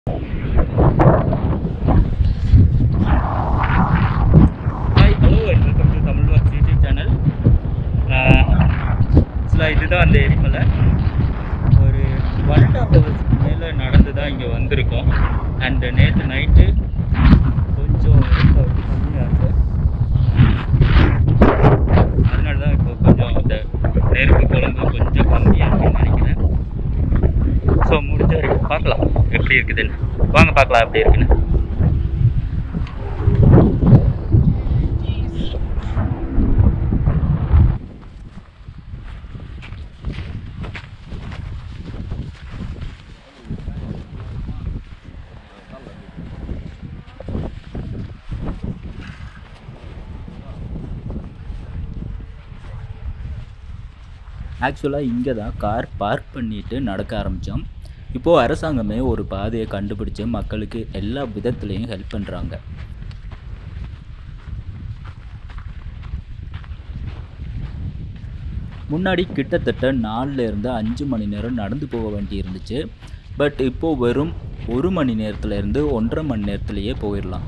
Hi hello and welcome to Tamil walks YouTube channel ஆக்சுவலாக இதுதான் அந்த எரிமலை ஒரு ஒன் அண்ட் ஹாஃப் ஹவர்ஸ்க்கு மேலே நடந்து தான் இங்கே வந்திருக்கோம் அண்டு நேற்று நைட்டு கொஞ்சம் கம்மியாச்சு அதனால தான் இப்போ கொஞ்சம் இந்த நெருப்பு குழம்பு கொஞ்சம் கம்மியாக இருக்குன்னு நினைக்கிறேன் ஸோ முடிஞ்ச வரைக்கும் பார்க்கலாம் எப்படி இருக்குதுன்னு வாங்க பார்க்கலாம் எப்படி இருக்குன்னு ஆக்சுவலாக இங்கே தான் கார் பார்க் பண்ணிட்டு நடக்க ஆரம்பித்தோம் இப்போது அரசாங்கமே ஒரு பாதையை கண்டுபிடிச்சு மக்களுக்கு எல்லா விதத்துலேயும் ஹெல்ப் பண்ணுறாங்க முன்னாடி கிட்டத்தட்ட நாலுல இருந்து அஞ்சு மணி நேரம் நடந்து போக வேண்டி இருந்துச்சு பட் இப்போது வெறும் ஒரு மணி நேரத்துல இருந்து ஒன்றரை மணி நேரத்துலேயே போயிடலாம்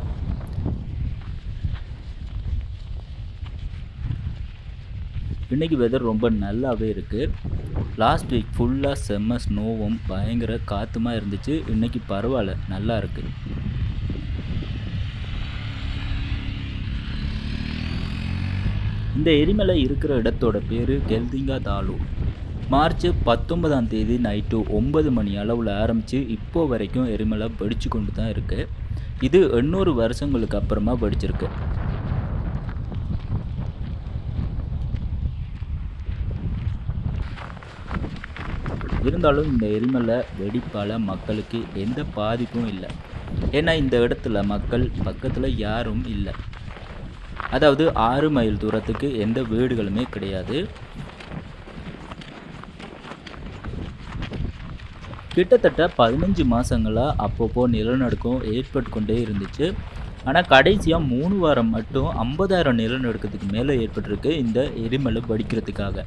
இன்றைக்கி வெதர் ரொம்ப நல்லாவே இருக்குது லாஸ்ட் வீக் ஃபுல்லாக செம்ம ஸ்னோவும் பயங்கர காற்றுமா இருந்துச்சு இன்றைக்கி பரவாயில்ல நல்லா இருக்குது இந்த எரிமலை இருக்கிற இடத்தோட பேர் கெல்திங்கா தாலு மார்ச் பத்தொன்பதாம் தேதி நைட்டு ஒன்பது மணி அளவில் ஆரம்பித்து இப்போ வரைக்கும் எரிமலை வெடிச்சு கொண்டு தான் இருக்குது இது எண்ணூறு வருஷங்களுக்கு அப்புறமா வெடிச்சிருக்கு இருந்தாலும் இந்த எரிமலை வெடிப்பால் மக்களுக்கு எந்த பாதிப்பும் இல்லை ஏன்னா இந்த இடத்துல மக்கள் பக்கத்தில் யாரும் இல்லை அதாவது ஆறு மைல் தூரத்துக்கு எந்த வீடுகளுமே கிடையாது கிட்டத்தட்ட பதினஞ்சு மாதங்களாக அப்பப்போ நிலநடுக்கம் ஏற்பட்டு கொண்டே இருந்துச்சு ஆனால் கடைசியாக மூணு வாரம் மட்டும் ஐம்பதாயிரம் நிலநடுக்கத்துக்கு மேலே ஏற்பட்டிருக்கு இந்த எரிமலை வெடிக்கிறதுக்காக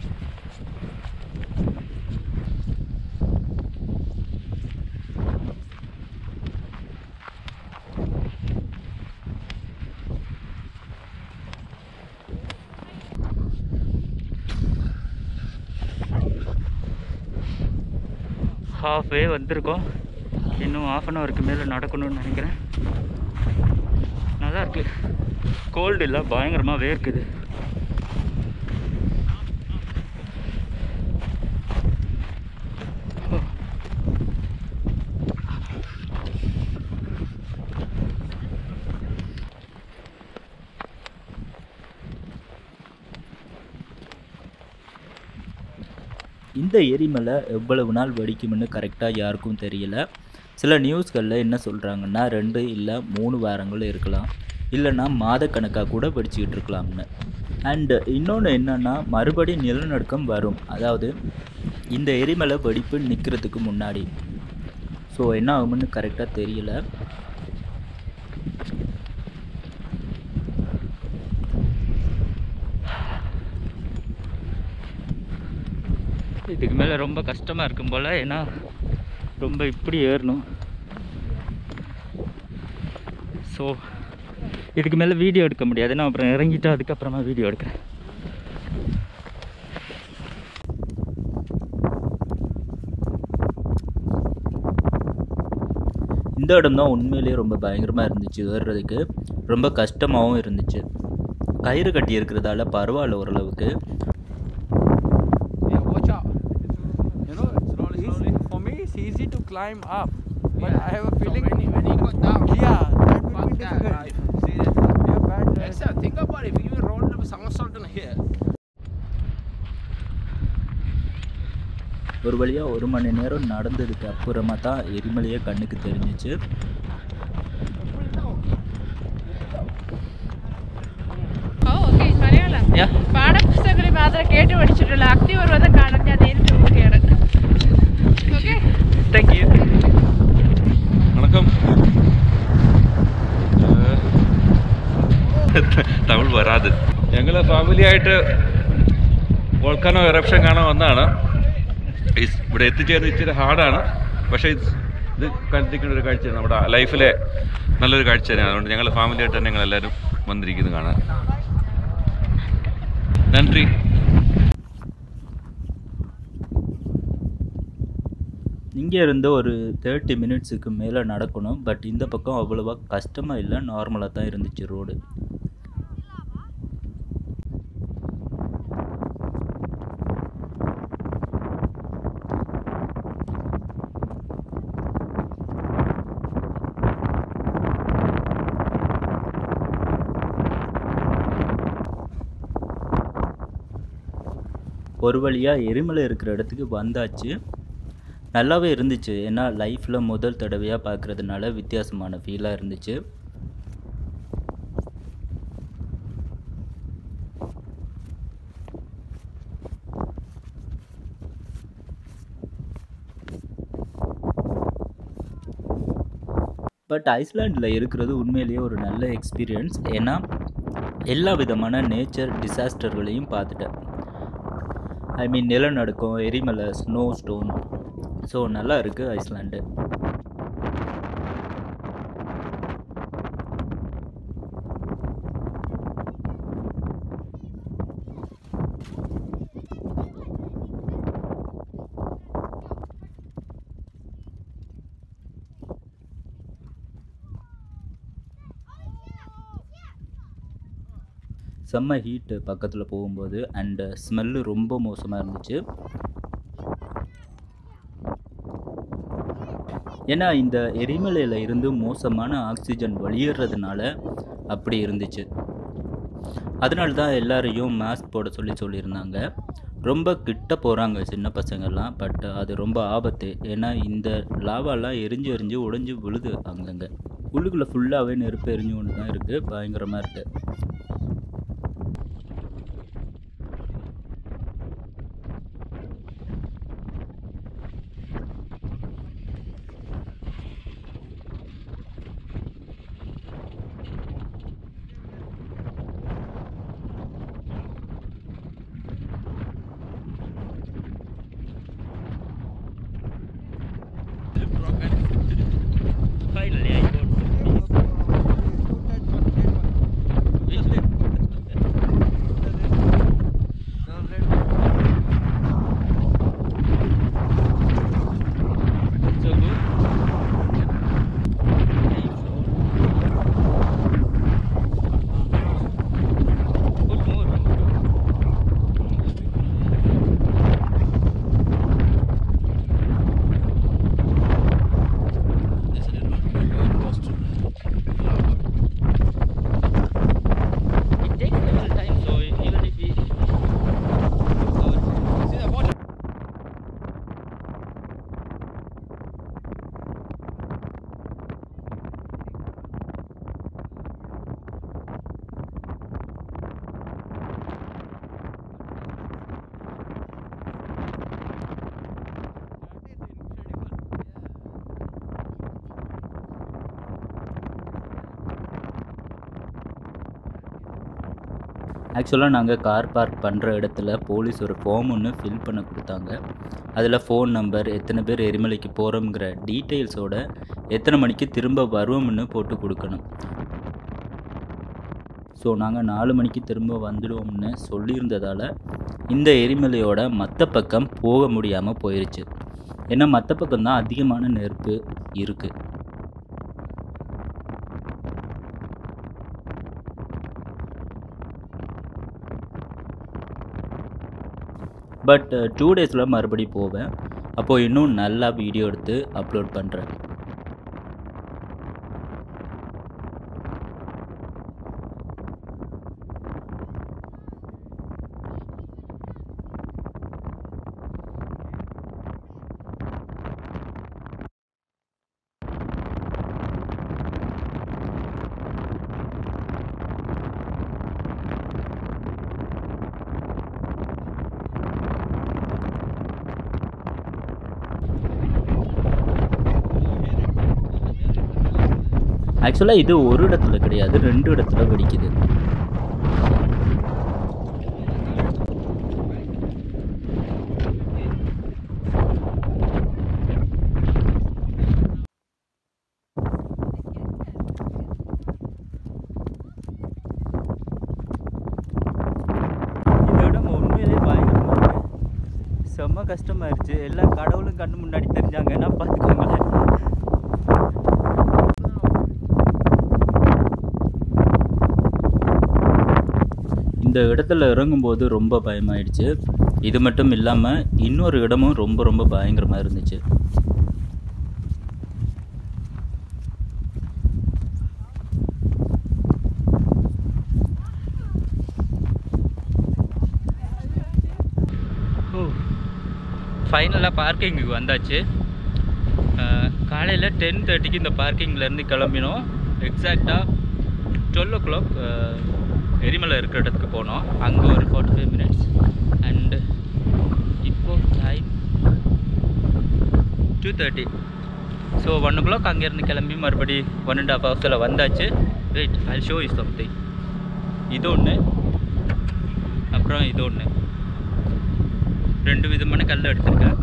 ஹாஃப் வே வந்திருக்கோம் இன்னும் ஆஃப் அன் ஹவருக்கு மேலே நடக்கணும்னு நினைக்கிறேன் நல்லா இருக்கு கோல்டு இல்லை பயங்கரமாக வேர்க்குது இந்த எரிமலை எவ்வளவு நாள் வெடிக்கும்னு கரெக்டாக யாருக்கும் தெரியல சில நியூஸ்களில் என்ன சொல்கிறாங்கன்னா ரெண்டு இல்லை மூணு வாரங்கள் இருக்கலாம் இல்லைன்னா மாதக்கணக்காக கூட வெடிச்சிக்கிட்டு இருக்கலாம்னு அண்டு இன்னொன்று என்னென்னா மறுபடியும் நிலநடுக்கம் வரும் அதாவது இந்த எரிமலை வெடிப்பு நிற்கிறதுக்கு முன்னாடி ஸோ என்ன ஆகும்னு கரெக்டாக தெரியல இதுக்கு மேலே ரொம்ப கஷ்டமாக இருக்கும் போல் ஏன்னா ரொம்ப இப்படி ஏறணும் ஸோ இதுக்கு மேலே வீடியோ எடுக்க முடியாது நான் அப்புறம் இறங்கிட்டு அதுக்கப்புறமா வீடியோ எடுக்கிறேன் இந்த இடம் தான் உண்மையிலேயே ரொம்ப பயங்கரமாக இருந்துச்சு ஏறுறதுக்கு ரொம்ப கஷ்டமாகவும் இருந்துச்சு கயிறு கட்டி இருக்கிறதால பரவாயில்ல ஓரளவுக்கு Yeah, watch out. You know, slowly, slowly. For me, it's easy to climb up, but I have a feeling. So when you, when you go down, yeah, that will fuck be that, difficult. right? Seriously. Yeah, bad. uh, Except think about it, if you even rolled up a somersault in here, ஒரு வழியாக ஒரு மணி நேரம் நடந்ததுக்கு அப்புறமா தான் எரிமலையே கண்ணுக்கு தெரிஞ்சிச்சு ഓ ഓക്കെ മലയാളം Yeah. പാഠപുസ്തകങ്ങളിൽ മാത്രം കേട്ട് പഠിച്ചിട്ടുള്ള അഗ്നിപർവ്വതം കാണാൻ ഞാൻ നേരിട്ട് പോവുകയാണ് ഓക്കെ தேங்க்யூ வணக்கம் തമിഴ് വരാത് ഞങ്ങൾ ഫാമിലിയായിട്ട് വോൾക്കാനോ എറപ്ഷൻ കാണാൻ വന്നതാണ് ഇസ് ഇവിടെ എത്തിച്ചേരുന്നത് ഇച്ചിരി ഹാർഡാണ് പക്ഷേ ഇത് ഇത് കണ്ടിരിക്കുന്ന ഒരു കാഴ്ചയാണ് നമ്മുടെ ലൈഫിലെ നല്ലൊരു കാഴ്ച തന്നെയാണ് അതുകൊണ്ട് ഞങ്ങൾ ഫാമിലിയായിട്ട് തന്നെ ഞങ്ങളെല്ലാവരും വന്നിരിക്കുന്നത് കാണാൻ നന്ദി இங்கே இருந்து ஒரு தேர்ட்டி மினிட்ஸுக்கு மேலே நடக்கணும் பட் இந்த பக்கம் அவ்வளோவா கஷ்டமாக இல்லை நார்மலாக தான் இருந்துச்சு ரோடு ஒரு வழியாக எரிமலை இருக்கிற இடத்துக்கு வந்தாச்சு நல்லாவே இருந்துச்சு ஏன்னா லைஃப்பில் முதல் தடவையாக பார்க்குறதுனால வித்தியாசமான ஃபீலாக இருந்துச்சு பட் ஐஸ்லாண்டில் இருக்கிறது உண்மையிலேயே ஒரு நல்ல எக்ஸ்பீரியன்ஸ் ஏன்னா எல்லா விதமான நேச்சர் டிசாஸ்டர்களையும் பார்த்துட்டேன் ஐ மீன் நிலநடுக்கம் எரிமலை ஸ்னோ ஸ்டோன் ஸோ நல்லா இருக்குது ஐஸ்லாண்டு செம்ம ஹீட்டு பக்கத்தில் போகும்போது அண்டு ஸ்மெல்லு ரொம்ப மோசமாக இருந்துச்சு ஏன்னா இந்த எரிமலையில் இருந்து மோசமான ஆக்சிஜன் வெளியேறதுனால அப்படி இருந்துச்சு அதனால தான் எல்லாரையும் மாஸ்க் போட சொல்லி சொல்லியிருந்தாங்க ரொம்ப கிட்ட போகிறாங்க சின்ன பசங்கள்லாம் பட் அது ரொம்ப ஆபத்து ஏன்னா இந்த லாவாலாம் எரிஞ்சு எரிஞ்சு உடைஞ்சு விழுது அங்கங்கே உள்ளுக்குள்ளே ஃபுல்லாகவே நெருப்பு எரிஞ்சு கொண்டு தான் இருக்குது பயங்கரமாக இருக்குது It takes a little time, so even if we See the water? ஆக்சுவலாக நாங்கள் கார் பார்க் பண்ணுற இடத்துல போலீஸ் ஒரு ஃபார்ம் ஒன்று ஃபில் பண்ண கொடுத்தாங்க அதில் ஃபோன் நம்பர் எத்தனை பேர் எரிமலைக்கு போகிறோங்கிற டீட்டெயில்ஸோட எத்தனை மணிக்கு திரும்ப வருவோம்னு போட்டு கொடுக்கணும் ஸோ நாங்கள் நாலு மணிக்கு திரும்ப வந்துடுவோம்னு சொல்லியிருந்ததால் இந்த எரிமலையோட மற்ற பக்கம் போக முடியாமல் போயிருச்சு ஏன்னா மற்ற பக்கம் தான் அதிகமான நெருப்பு இருக்குது பட் டூ டேஸில் மறுபடி போவேன் அப்போது இன்னும் நல்லா வீடியோ எடுத்து அப்லோட் பண்ணுறேன் ஆக்சுவலாக இது ஒரு இடத்துல கிடையாது ரெண்டு இடத்துல வெடிக்குது கஷ்டமாயிருச்சு எல்லாம் கடவுளும் கண்ணு முன்னாடி தெரிஞ்சாங்கன்னா பார்த்துக்கோங்களேன் இந்த இடத்துல இறங்கும்போது ரொம்ப பயமாயிடுச்சு இது மட்டும் இல்லாமல் இன்னொரு இடமும் ரொம்ப ரொம்ப பயங்கரமாக இருந்துச்சு ஃபைனலாக பார்க்கிங்குக்கு வந்தாச்சு காலையில் டென் தேர்ட்டிக்கு இந்த பார்க்கிங்லேருந்து கிளம்பினோம் எக்ஸாக்டாக டுவெல் ஓ கிளாக் எரிமலை இருக்கிற இடத்துக்கு போனோம் அங்கே ஒரு ஃபார்ட்டி ஃபைவ் மினிட்ஸ் அண்டு இப்போது time two thirty so one o'clock அங்கேருந்து கிளம்பி மறுபடி ஒன் அண்ட் ஹாஃப் ஹவர்ஸில் வந்தாச்சு wait I show is something இது ஒன்று அப்புறம் இது ஒன்று ரெண்டு விதமான கல் எடுத்திருக்கேன்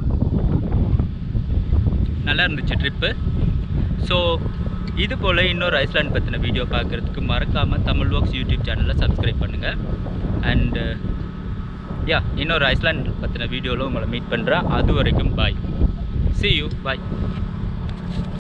நல்லா இருந்துச்சு ட்ரிப்பு ஸோ இது போல் இன்னொரு ஐஸ்லாண்ட் பற்றின வீடியோ பார்க்குறதுக்கு மறக்காமல் தமிழ் ஒர்க்ஸ் யூடியூப் சேனலை சப்ஸ்கிரைப் பண்ணுங்கள் அண்டு யா இன்னொரு ஐஸ்லாண்ட் பற்றின வீடியோவில் உங்களை மீட் பண்ணுறேன் அது வரைக்கும் பாய் see you bye